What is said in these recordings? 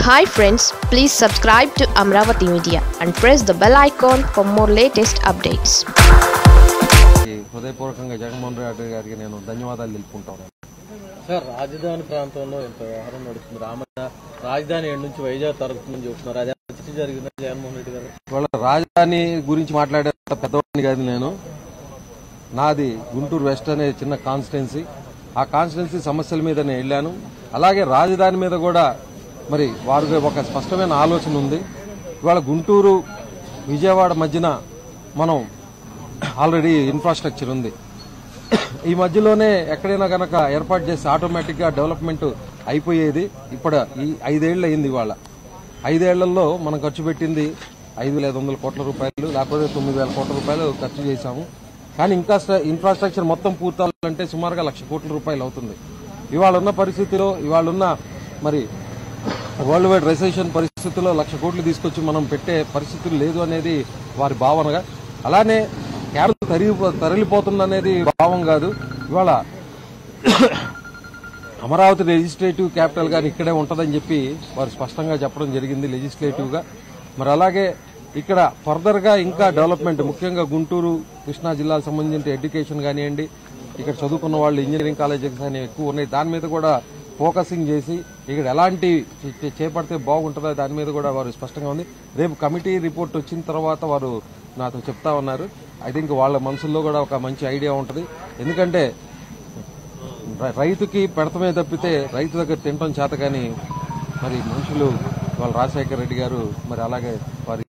Hi friends please subscribe to Amaravati media and press the bell icon for more latest updates ఈ హృదయపూర్వకంగా జగన్మోహన్ రెడ్డి గారికి నేను ధన్యవాదాలు తెలుపుకుంటాను సార్ రాజధాని ప్రాంతంలో ఇంత వ్యవహారం నడుస్తుంది రామన్న రాజధాని ఏడు నుంచి వైజాగ్ తరగతుందని చెప్తున్నారు అదే చర్చ జరిగింది జగన్మోహన్ రెడ్డి గారు ఇవాళ రాజధాని గురించి మాట్లాడే పెద్దవాడిని కాదు నేను నాది గుంటూరు వెస్ట్ అనే చిన్న కాన్స్టిట్యున్సీ ఆ కాన్స్టిట్యున్సీ సమస్యల మీద నేను వెళ్ళాను అలాగే రాజధాని మీద కూడా మరి వారికి ఒక స్పష్టమైన ఆలోచన ఉంది ఇవాళ గుంటూరు విజయవాడ మధ్యన మనం ఆల్రెడీ ఇన్ఫ్రాస్ట్రక్చర్ ఉంది ఈ మధ్యలోనే ఎక్కడైనా గనక ఏర్పాటు చేసి ఆటోమేటిక్ గా డెవలప్మెంట్ అయిపోయేది ఇప్పుడు ఈ ఐదేళ్లు అయింది ఇవాళ ఐదేళ్లలో మనం ఖర్చు పెట్టింది ఐదు వేల ఐదు వందల కోట్ల రూపాయలు లేకపోతే తొమ్మిది వేల కోట్ల రూపాయలు ఖర్చు చేశాము కానీ ఇంకా స్ట్ర- ఇన్ఫ్రాస్ట్రక్చర్ మొత్తం పూర్తవ్వాలంటే సుమారుగా లక్ష కోట్ల రూపాయలు అవుతుంది ఇవాళ ఉన్న పరిస్థితిలో ఇవాళ ఉన్న మరి వరల్డ్ వైడ్ రెసెషన్ పరిస్థితుల్లో లక్ష కోట్లు తీసుకొచ్చి మనం పెట్టే పరిస్థితులు లేదు అనేది వారి భావనగా అలానే కేరళ తరిగి తరలిపోతుందనేది భావం కాదు ఇవాళ అమరావతి లెజిస్లేటివ్ క్యాపిటల్ గాని ఇక్కడే ఉంటుందని చెప్పి వారు స్పష్టంగా చెప్పడం జరిగింది లెజిస్లేటివ్ గా మరి అలాగే ఇక్కడ ఫర్దర్ గా ఇంకా డెవలప్మెంట్ ముఖ్యంగా గుంటూరు కృష్ణా జిల్లాకు సంబంధించిన ఎడ్యుకేషన్ కానివ్వండి ఇక్కడ చదువుకున్న వాళ్ళు ఇంజనీరింగ్ కాలేజెస్ కానీ ఎక్కువ ఉన్నాయి దాని మీద కూడా ఫోకసింగ్ చేసి ఇక్కడ ఎలాంటి చే- చే- చేపడితే బాగుంటుందో దాని మీద కూడా వారు స్పష్టంగా ఉంది రేపు కమిటీ రిపోర్ట్ వచ్చిన తర్వాత వారు నాతో చెప్తా ఉన్నారు ఐ థింక్ వాళ్ళ మనసుల్లో కూడా ఒక మంచి ఐడియా ఉంటుంది ఎందుకంటే రై- రైతుకి పెడతమే తప్పితే రైతు దగ్గర తినటం చేత కానీ మరి మనుషులు వాళ్ళ రాజశేఖర రెడ్డి గారు మరి అలాగే వారి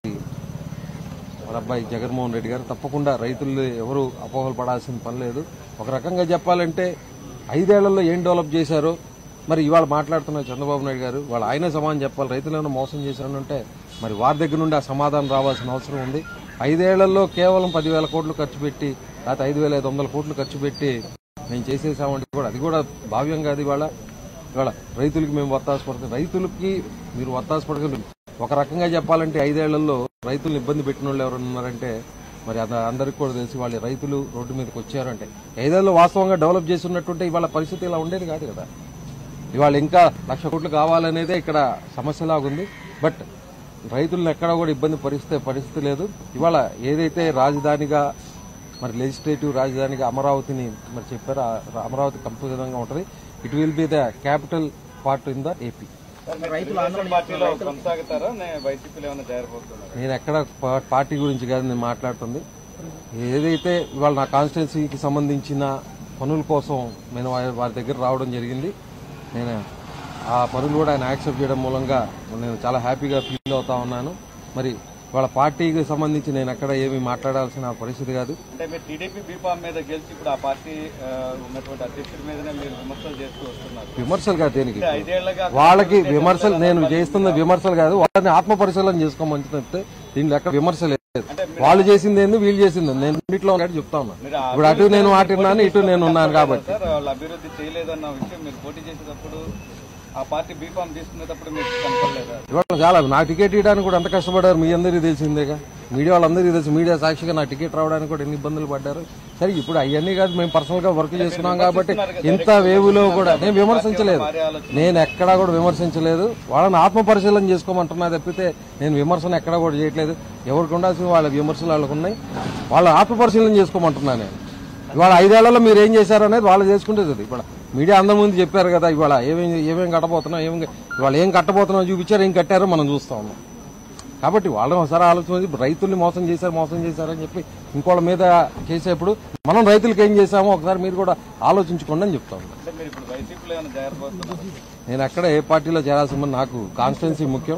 వాళ్ళ అబ్బాయి జగన్మోహన్ రెడ్డి గారు తప్పకుండా రైతులు ఎవరు అపోహలు పడాల్సిన పని లేదు ఒక రకంగా చెప్పాలంటే ఐదేళ్లలో ఏం డెవలప్ చేశారో మరి ఇవాళ మాట్లాడుతున్న చంద్రబాబు నాయుడు గారు వాళ్ళు ఆయనే సమాధానం చెప్పాలి రైతులను మోసం చేశారంటే మరి వారి దగ్గర నుండి ఆ సమాధానం రావాల్సిన అవసరం ఉంది ఐదేళ్లలో కేవలం పదివేల కోట్లు ఖర్చు పెట్టి లేకపోతే ఐదు వేల ఐదు వందల కోట్లు ఖర్చు పెట్టి మేము చేసేసామంటే కూడా అది కూడా భావ్యం కాదు ఇవాళ ఇవాళ రైతులకి మేము వత్తాసపడుతుంది రైతులకి మీరు వత్తాసపడకండి ఒక రకంగా చెప్పాలంటే ఐదేళ్లలో రైతులను ఇబ్బంది పెట్టిన వాళ్ళు ఎవరు ఉన్నారంటే మరి అది అందరికి కూడా తెలిసి వాళ్ళ రైతులు రోడ్డు మీదకి వచ్చారంటే ఐదేళ్లలో వాస్తవంగా డెవలప్ చేసి ఉన్నట్టుంటే ఇవాళ పరిస్థితి ఇలా ఉండేది కాదు కదా ఇవాళ ఇంకా లక్ష కోట్లు కావాలనేదే ఇక్కడ సమస్యలాగుంది బట్ రైతులను ఎక్కడా కూడా ఇబ్బంది పరిస్థితి పరిస్థితి లేదు ఇవాళ ఏదైతే రాజధానిగా మరి లెజిస్లేటివ్ రాజధానిగా అమరావతిని మరి చెప్పారో ఆ అమరావతి కంప్లీతంగా ఉంటుంది it will be the capital part in the AP పార్టీలో కొనసాగుతారా వైసీపీలో ఏమైనా చేరబోతున్నారు నేను ఎక్కడ పా- పార్టీ గురించి కాదు నేను మాట్లాడుతుంది ఏదైతే ఇవాళ నా కాన్స్టిట్యున్సీకి సంబంధించిన పనుల కోసం నేను వా- వారి దగ్గర రావడం జరిగింది నేను ఆ పనులు కూడా ఆయన యాక్సెప్ట్ చేయడం మూలంగా నేను చాలా హ్యాపీగా ఫీల్ అవుతా ఉన్నాను మరి వాళ్ళ పార్టీకి సంబంధించి నేను ఎక్కడ ఏమీ మాట్లాడాల్సిన పరిస్థితి కాదు అంటే మీరు టీడీపీ బీఫామ్ మీద గెలిచి ఇప్పుడు ఆ పార్టీ ఆ, ఉన్నటువంటి అధ్యక్షుడి మీదనే మీరు విమర్శలు చేస్తూ వస్తున్నారు విమర్శలు కాదు దేనికి ఐదేళ్లుగా వాళ్ళకి విమర్శలు నేను చేస్తున్న విమర్శలు కాదు వాళ్ళని ఆత్మ పరిశీలన చేసుకోమని చెప్తే దీంట్లో ఎక్కడ విమర్శ లేదు వాళ్ళు చేసింది ఏంది వీళ్ళు చేసింది ఏంది. నేను ఇంట్లో ఉన్నట్టు చెప్తా ఉన్నా ఇప్పుడు అటు నేను ఆటిన్నాను ఇటు నేను ఉన్నాను కాబట్టి సార్ వాళ్ళు అభివృద్ధి చేయలేదన్న విషయం మీరు పోటీ చేసేటప్పుడు ఆ పార్టీ బీఫామ్ తీసుకునేటప్పుడు మీకు కనపడలేదా ఇవాళ చాలా నా టికెట్ ఇవ్వడానికి కూడా ఎంత కష్టపడ్డారు మీ అందరికీ తెలిసిందేగా మీడియా వాళ్ళందరికీ తెలుసు మీడియా సాక్షిగా నా టికెట్ రావడానికి కూడా ఎన్ని ఇబ్బందులు పడ్డారు సరే ఇప్పుడు అవన్నీ కాదు మేము పర్సనల్ గా వర్క్ చేసుకున్నాం కాబట్టి ఇంత వేవులో కూడా నేను విమర్శించలేదు నేను ఎక్కడా కూడా విమర్శించలేదు వాళ్ళని ఆత్మ పరిశీలన చేసుకోమంటున్నా తప్పితే నేను విమర్శన ఎక్కడా కూడా చేయట్లేదు ఎవరికి ఉండాల్సిన వాళ్ళ విమర్శలు వాళ్ళకు ఉన్నాయి వాళ్ళ ఆత్మ పరిశీలన చేసుకోమంటున్నా నేను ఇవాళ ఐదేళ్లలో మీరు ఏం చేశారు అనేది వాళ్ళు చేసుకుంటే సరే ఇప్పుడు మీడియా అందరి ముందు చెప్పారు కదా ఇవాళ ఏమేం ఏమేం కట్టబోతున్నాం ఏం ఇవాళ ఏం కట్టబోతున్నాం చూపించారు ఏం కట్టారో మనం చూస్తా ఉన్నాం కాబట్టి వాళ్ళని ఒకసారి ఆలోచించి రైతుల్ని మోసం చేశారు మోసం చేశారని చెప్పి ఇంకోళ్ళ మీద చేసేప్పుడు మనం రైతులకు ఏం చేశామో ఒకసారి మీరు కూడా ఆలోచించుకోండి అని చెప్తాం అంటే మీరు ఇప్పుడు వైసీపీలో ఏమైనా చేరబోతున్నారు నేను ఎక్కడ ఏ పార్టీలో చేరాల్సిన పని నాకు కాన్స్టిట్యున్సీ ముఖ్యం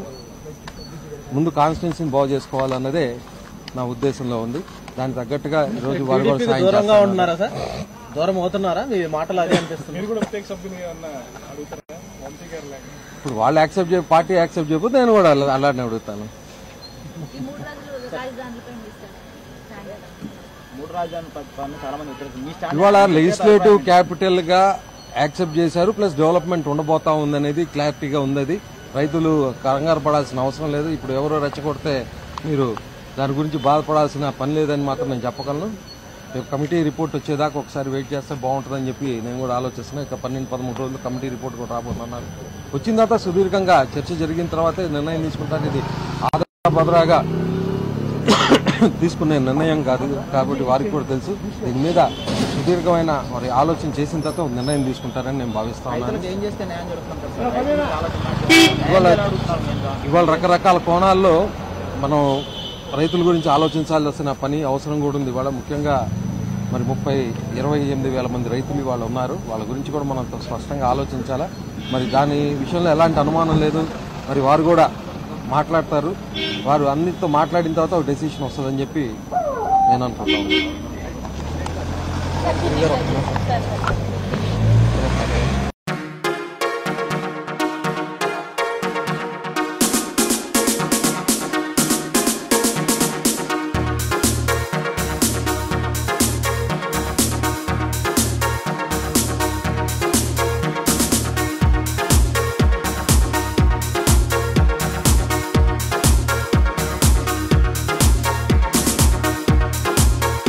ముందు కాన్స్టిట్యున్సీని బాగు చేసుకోవాలన్నదే నా ఉద్దేశంలో ఉంది దానికి తగ్గట్టుగా ఈరోజు వారు కూడా సాయం దూరంగా చేస్తున్నారు. ఉంటున్నారా సార్ దూరం అవుతున్నారా మీ మాటలు అదే అనిపిస్తుంది ఇప్పుడు వాళ్ళు యాక్సెప్ట్ చేయ పార్టీ యాక్సెప్ట్ చేయకపోతే నేను కూడా అలా- అలానే అడుగుతాను మూడు రాజధాని ప్రతిపాదన చాలా మంది వ్యతిరేకం మీ స్టాండ్ ఇవాళ లెజిస్లేటివ్ క్యాపిటల్ గా యాక్సెప్ట్ చేశారు ప్లస్ డెవలప్మెంట్ ఉండబోతా ఉందనేది క్లారిటీగా ఉంది అది రైతులు కంగారు పడాల్సిన అవసరం లేదు ఇప్పుడు ఎవరో రెచ్చగొడితే మీరు దాని గురించి బాధపడాల్సిన పని లేదని మాత్రం నేను చెప్పగలను రేపు కమిటీ రిపోర్ట్ వచ్చేదాకా ఒకసారి వెయిట్ చేస్తే బాగుంటుందని చెప్పి నేను కూడా ఆలోచిస్తున్నా ఇక పన్నెండు పదమూడు రోజులు కమిటీ రిపోర్ట్ కూడా రాబోతున్నారు వచ్చిన తర్వాత సుదీర్ఘంగా చర్చ జరిగిన తర్వాతే నిర్ణయం తీసుకుంటాను ఇది ఆధార భద్రాగా తీసుకునే నిర్ణయం కాదు కాబట్టి వారికి కూడా తెలుసు దీని మీద సుదీర్ఘమైన మరి ఆలోచన చేసిన తర్వాత ఒక నిర్ణయం తీసుకుంటారని నేను భావిస్తా ఉన్నాను ఏం చేస్తే న్యాయం జరుగుతుంటారు సార్ చాలా డిమాండ్ ఇవాళ అడుగుతున్నారు మేము ఇవాళ రకరకాల కోణాల్లో మనం రైతుల గురించి ఆలోచించాల్సిన పని అవసరం కూడా ఉంది ఇవాళ ముఖ్యంగా మరి ముప్పై ఇరవై ఎనిమిది వేల మంది రైతులు ఇవాళ ఉన్నారు వాళ్ళ గురించి కూడా మనం స్పష్టంగా ఆలోచించాలా మరి దాని విషయంలో ఎలాంటి అనుమానం లేదు మరి వారు కూడా మాట్లాడతారు వారు అన్నిటితో మాట్లాడిన తర్వాత ఒక డెసిషన్ వస్తుందని చెప్పి నేను అనుకుంటాను